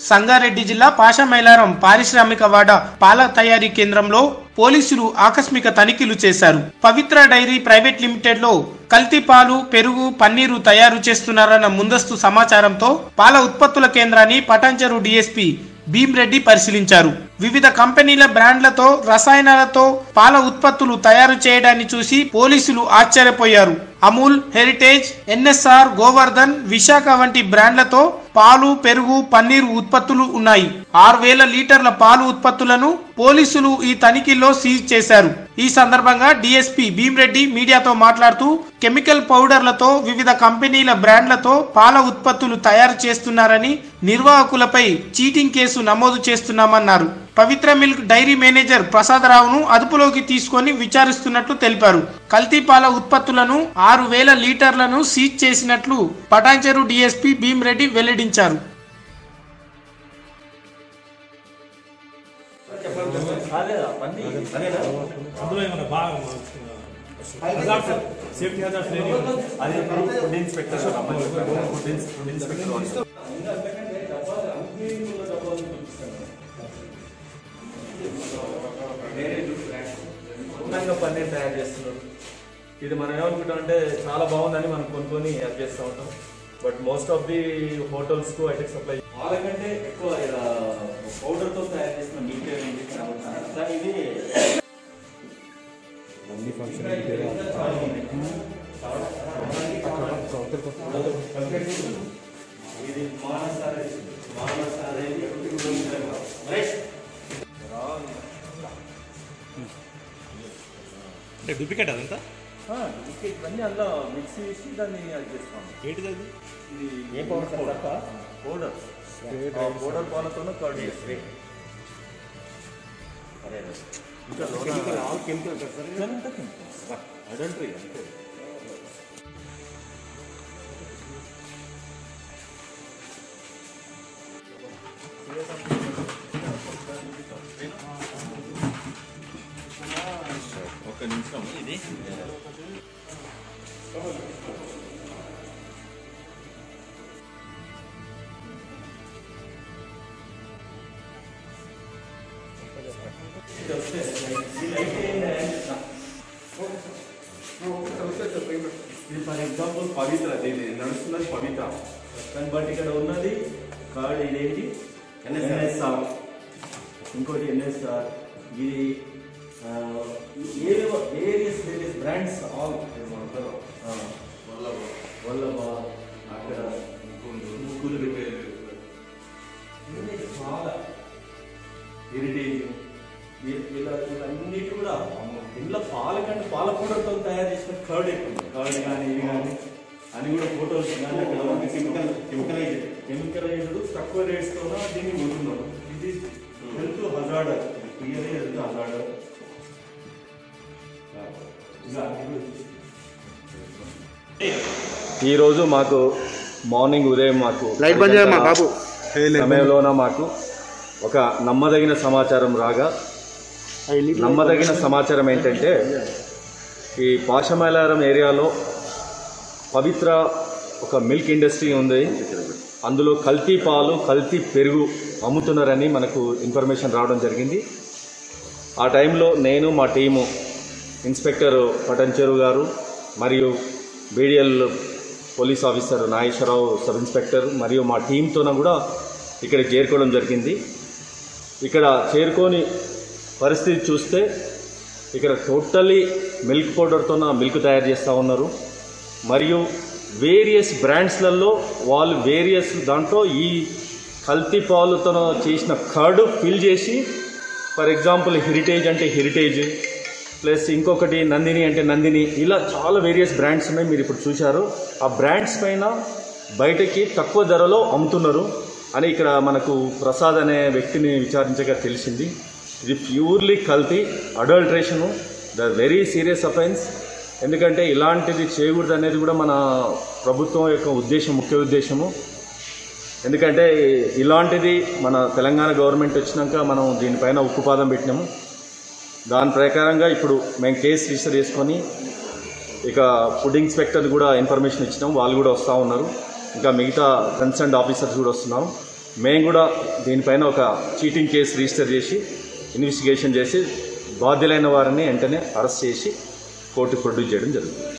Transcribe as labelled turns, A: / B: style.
A: సంగారెడ్డి జిల్లా పాషమైలారం పారిశ్రామిక వాడ పాల తయారీ కేంద్రంలో పోలీసులు ఆకస్మిక తనిఖీలు చేశారు పవిత్ర డైరీ ప్రైవేట్ లిమిటెడ్ లో కల్తీ పాలు పెరుగు పన్నీరు తయారు చేస్తున్నారన్న ముందస్తు సమాచారంతో పాల ఉత్పత్తుల కేంద్రాన్ని పటాంచెరు డీఎస్పీ భీమ్రెడ్డి పరిశీలించారు వివిధ కంపెనీల బ్రాండ్లతో రసాయనాలతో పాల ఉత్పత్తులు తయారు చేయడాన్ని చూసి పోలీసులు ఆశ్చర్యపోయారు అమూల్ హెరిటేజ్ ఎన్ఎస్ఆర్ గోవర్ధన్ విశాఖ వంటి బ్రాండ్లతో పాలు పెరుగు పన్నీరు ఉత్పత్తులు ఉన్నాయి ఆరు వేల లీటర్ల పాలు ఉత్పత్తులను పోలీసులు ఈ తనిఖీల్లో సీజ్ చేశారు ఈ సందర్భంగా డీఎస్పీ భీమ్రెడ్డి మీడియాతో మాట్లాడుతూ కెమికల్ పౌడర్లతో వివిధ కంపెనీల బ్రాండ్లతో పాల ఉత్పత్తులు తయారు చేస్తున్నారని నిర్వాహకులపై చీటింగ్ కేసు నమోదు చేస్తున్నామన్నారు పవిత్ర మిల్క్ డైరీ మేనేజర్ ప్రసాదరావును అదుపులోకి తీసుకొని విచారిస్తున్నట్లు తెలిపారు కల్తీ పాల ఉత్పత్తులను ఆరు వేల లీటర్లను సీజ్ చేసినట్లు పటాంచెరు డీఎస్పీ భీమ్రెడ్డి వెల్లడించారు
B: అందులో ఏమన్నా బాగా హజార్డ్స్ సేఫ్టీ హజార్డ్స్ లేని
C: అది food inspector food food inspector ఉన్నంగా పన్నీర్ తయారు చేస్తున్నారు ఇది మనం ఏమనుకుంటాం అంటే చాలా బాగుందని మనం కొనుక్కొని యాడ్ చేస్తూ ఉంటాం but most of the hotels కు ఐటెక్ సప్లై వాళ్ళకంటే ఎక్కువ పౌడర్ తో తయారు చేసిన మిల్క్ కానీ ఇది ఇది మానసారే మానసారే మహేష్
B: అంటే డూప్లికేట్ అదంతా
C: ఇవన్నీ అందులో మిక్స్ చేసి దాన్ని అది చేస్తాం
B: ఏంటిది అది
C: ఇది ఏ పౌడర్ పౌడర్ పౌడర్ పాలతోనే కర్డ్ చేస్తాం ఇంకా అడల్టరీ అంతే ఒక నిమిషం ఇది ఇది ఫర్ ఎగ్జాంపుల్ పవిత్ర ఇది నడుస్తున్నది పవిత్ర కానీ బట్ ఇక్కడ ఉన్నది కార్డ్ ఇదేంటి ఎన్ఎస్ఆర్ ఇంకోటి ఎన్ఎస్ఆర్ ఇది ఏవేవో various various brands all Vallabha అక్కడ ముగ్గురు రిపేర్ ఇవన్నీ చాలా హెరిటేజ్ ఇలా ఇవన్నిటి కూడా ఇంట్లో పాల కంటే పాల పౌడర్తో తయారు చేసిన కర్డ్ ఎక్కువ కర్డ్ కానీ ఇవి కానీ అని కూడా ఫోటోస్ కానీ అక్కడ కెమికల్ కెమికలైజ్డ్ కెమికలైజ్డ్ తక్కువ రేట్స్తో దీన్ని కొంటున్నాం ఇది health hazard clear health hazard ఈరోజు మాకు మార్నింగ్ ఉదయం మాకు
D: లైట్ బంద్ చేయమ్మా బాబు
C: సమయంలోన మాకు ఒక నమ్మదగిన సమాచారం రాగా నమ్మదగిన సమాచారం ఏంటంటే ఈ పాషమైలారం ఏరియాలో పవిత్ర ఒక మిల్క్ ఇండస్ట్రీ ఉంది అందులో కల్తీ పాలు కల్తీ పెరుగు అమ్ముతున్నారని మనకు ఇన్ఫర్మేషన్ రావడం జరిగింది ఆ టైంలో నేను మా టీము ఇన్స్పెక్టర్ పటంచెరు గారు మరియు BDL police officer Nageswararao sub inspector మరియు మా టీంతోన కూడా ఇక్కడ చేరుకోవడం జరిగింది ఇక్కడ చేరుకొని పరిస్థితి చూస్తే ఇక్కడ టోటల్లీ మిల్క్ పౌడర్తో మిల్క్ తయారు చేస్తూ ఉన్నారు మరియు వేరియస్ బ్రాండ్స్లలో వాళ్ళు వేరియస్ దాంట్లో ఈ కల్తీ పాలుతో చేసిన కర్డ్ ఫిల్ చేసి ఫర్ ఎగ్జాంపుల్ హెరిటేజ్ అంటే హెరిటేజ్ ప్లస్ ఇంకొకటి నందిని అంటే నందిని ఇలా చాలా వేరియస్ బ్రాండ్స్ ఉన్నాయి మీరు ఇప్పుడు చూశారు ఆ బ్రాండ్స్ పైన బయటకి తక్కువ ధరలో అమ్ముతున్నారు అని ఇక్కడ మనకు ప్రసాద్ అనే వ్యక్తిని విచారించగా తెలిసింది ఇది ప్యూర్లీ కల్తీ adulteration the very serious offence ఎందుకంటే ఇలాంటిది చేయకూడదు అనేది కూడా మన ప్రభుత్వం యొక్క ఉద్దేశం ముఖ్య ఉద్దేశము ఎందుకంటే ఇలాంటిది మన తెలంగాణ గవర్నమెంట్ వచ్చినాక మనం దీనిపైన ఉక్కుపాదం పెట్టినాము దాని ప్రకారంగా ఇప్పుడు మేము కేసు రిజిస్టర్ చేసుకొని ఇక ఫుడ్ ఇన్స్పెక్టర్ కూడా ఇన్ఫర్మేషన్ ఇచ్చినాం వాళ్ళు కూడా వస్తూ ఉన్నారు ఇంకా మిగతా కన్సర్న్ ఆఫీసర్స్ కూడా వస్తున్నాం మేము కూడా దీనిపైన ఒక చీటింగ్ కేసు రిజిస్టర్ చేసి ఇన్వెస్టిగేషన్ చేసి బాధ్యులైన వారిని వెంటనే అరెస్ట్ చేసి కోర్టుకు ప్రొడ్యూస్ చేయడం జరుగుతుంది